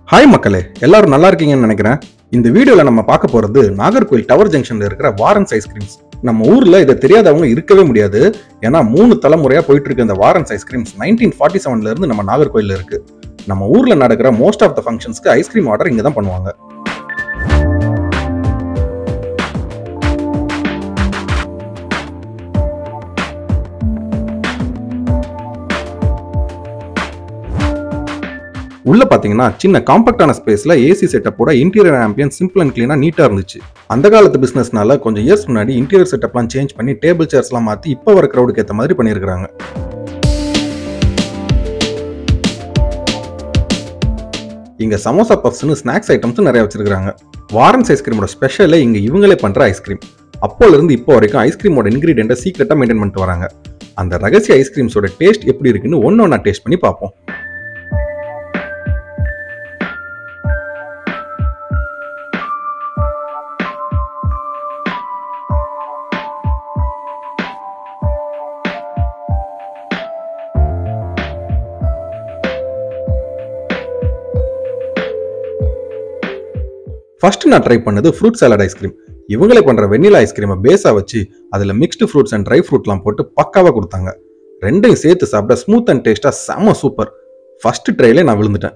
hi மக்களே எல்லாரும் நல்லா இருக்கீங்கன்னு நினைக்கிறேன் இந்த வீடியோல நம்ம பார்க்க போறது நாகர்கோயில் டவர் ஜங்ஷன்ல இருக்கிற வாரன்ஸ் ஐஸ்கிரீம்ஸ் நம்ம ஊர்ல இதை தெரியாதவங்க இருக்கவே முடியாது ஏன்னா மூணு தலைமுறையா போயிட்டு இருக்க இந்த வாரன்ஸ் ஐஸ்கிரீம்ஸ் நைன்டீன் ஃபார்ட்டி செவன்ல இருந்து நம்ம நாகர்கோயில்ல இருக்கு நம்ம ஊர்ல நடக்கிற மோஸ்ட் ஆஃப் த ஃபங்க்ஷன்ஸ்க்கு ஐஸ்கிரீம் ஆர்டர் இங்க தான் பண்ணுவாங்க உள்ள பாத்தீங்கன்னா சின்ன காம்பாக்டான ஸ்பேஸ்ல ஏசி செட்டப்போட இன்டீரியர் ஆம்பியன் சிம்பிள் அண்ட் கிளீனா நீட்டா இருந்துச்சு அந்த காலத்து பிசினஸ்னால கொஞ்சம் இயர்ஸ் முன்னாடி இன்டீரியர் செட்டப்லாம் சேஞ்ச் பண்ணி டேபிள் சேர்ஸ்லாம் மாத்தி இப்போ வர க்ரௌடுக்கு ஏத்த மாதிரி பண்ணியிருக்காங்க இங்க சமோசா பஃப்ஸ்னு ஸ்நாக்ஸ் ஐட்டம்ஸ் நிறைய வச்சிருக்காங்க வாரன்ஸ் ஐஸ்கிரீமோட ஸ்பெஷலே இங்க இவங்களே பண்ற ஐஸ்கிரீம் அப்போல இருந்து இப்போ வரைக்கும் ஐஸ்கிரீமோட இன்கிரீடியண்ட்டை சீக்கிரட்டா மெயின்டைன் பண்ணிட்டு வராங்க அந்த ரகசிய ஐஸ்கிரீம்ஸோட டேஸ்ட் எப்படி இருக்குன்னு ஒன்னு ஒன்னா டேஸ்ட் பண்ணி பார்ப்போம் ஃபர்ஸ்ட் நான் ட்ரை பண்ணது ஃப்ரூட் சாலட் ஐஸ்கிரீம் இவங்களே பண்ற வெண்ணிலா ஐஸ்கிரீமை பேஸா வச்சு அதுல மிக்ஸ்டு ஃப்ரூட்ஸ் அண்ட் ட்ரை ஃப்ரூட்லாம் போட்டு பக்காவா கொடுத்தாங்க ரெண்டையும் சேர்த்து சாப்பிட ஸ்மூத் அண்ட் டேஸ்டா செம சூப்பர் ஃபர்ஸ்ட் ட்ரைலே நான் விழுந்துட்டேன்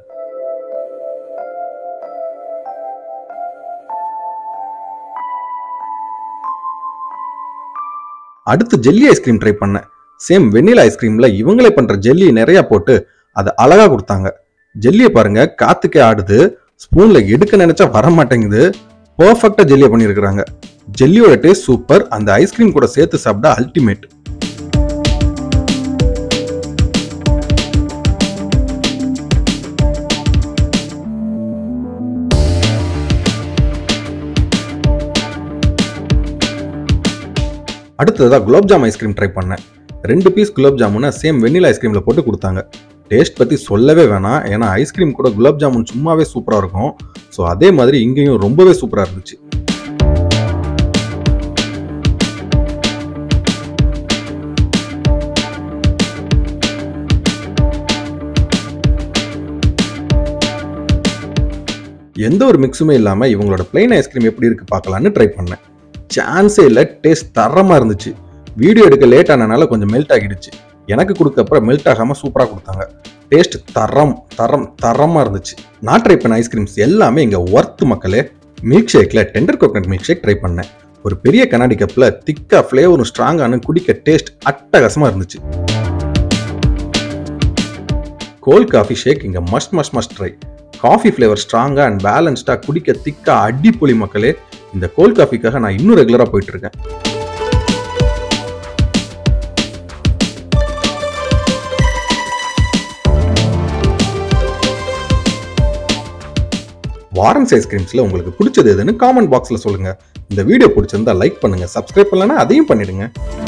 அடுத்து ஜெல்லி ஐஸ்கிரீம் ட்ரை பண்ணேன் சேம் வெண்ணிலா ஐஸ்கிரீம்ல இவங்களே பண்ற ஜெல்லி நிறைய போட்டு அதை அழகா கொடுத்தாங்க ஜெல்லியை பாருங்க காத்துக்கே ஆடுது ஸ்பூன்ல எடுக்க நினைச்சா வர மாட்டேங்குது பர்ஃபெக்டா ஜெல்லியை பண்ணியிருக்கிறாங்க ஜெல்லியோட டேஸ்ட் சூப்பர் அந்த ஐஸ்கிரீம் கூட சேர்த்து சாப்பிட்டா அல்டிமேட் அடுத்ததா குலாப் ஜாம் ஐஸ்கிரீம் ட்ரை பண்ணேன் ரெண்டு பீஸ் குலாப் ஜாமுனை சேம் வெண்ணிலா ஐஸ்கிரீம்ல போட்டு கொடுத்தாங்க டேஸ்ட் பத்தி சொல்லவே வேணாம் ஏன்னா ஐஸ்கிரீம் கூட குலாப் ஜாமுன் சும்மாவே சூப்பரா இருக்கும் ஸோ அதே மாதிரி இங்கேயும் ரொம்பவே சூப்பரா இருந்துச்சு எந்த ஒரு மிக்ஸுமே இல்லாம இவங்களோட பிளெயின் ஐஸ்கிரீம் எப்படி இருக்கு பார்க்கலான்னு ட்ரை பண்ணேன் சான்ஸே இல்லை டேஸ்ட் தரமா இருந்துச்சு வீடியோ எடுக்க லேட் ஆனனால கொஞ்சம் மெல்ட் ஆகிடுச்சு எனக்கு கொடுக்க அப்புறம் மெல்ட் ஆகாம சூப்பரா கொடுத்தாங்க டேஸ்ட் தரம் தரம் தரமா இருந்துச்சு நான் ட்ரை பண்ண ஐஸ்கிரீம்ஸ் எல்லாமே இங்க ஒர்த் மக்களே மில்க் ஷேக்ல tender coconut milk shake try பண்ணேன் ஒரு பெரிய கண்ணாடி கப்ல திக்கா ஃப்ளேவரும் ஸ்ட்ராங்கான குடிக்க டேஸ்ட் அட்டகாசமா இருந்துச்சு கோல்ட் காஃபி ஷேக் இங்க must must must try coffee flavour ஸ்ட்ராங்கா அண்ட் பேலன்ஸ்டா குடிக்க திக்கா அடிப்பொலி மக்களே இந்த கோல்ட் காஃபிக்காக நான் இன்னும் ரெகுலரா போயிட்டு இருக்கேன் வாரன்ஸ் ஐஸ்கிரீம்ஸ்ல உங்களுக்கு பிடிச்சது எதுன்னு காமெண்ட் பாக்ஸ்ல சொல்லுங்க இந்த வீடியோ பிடிச்சிருந்தா லைக் பண்ணுங்க சப்ஸ்கிரைப் பண்ணலன்னா அதையும் பண்ணிடுங்க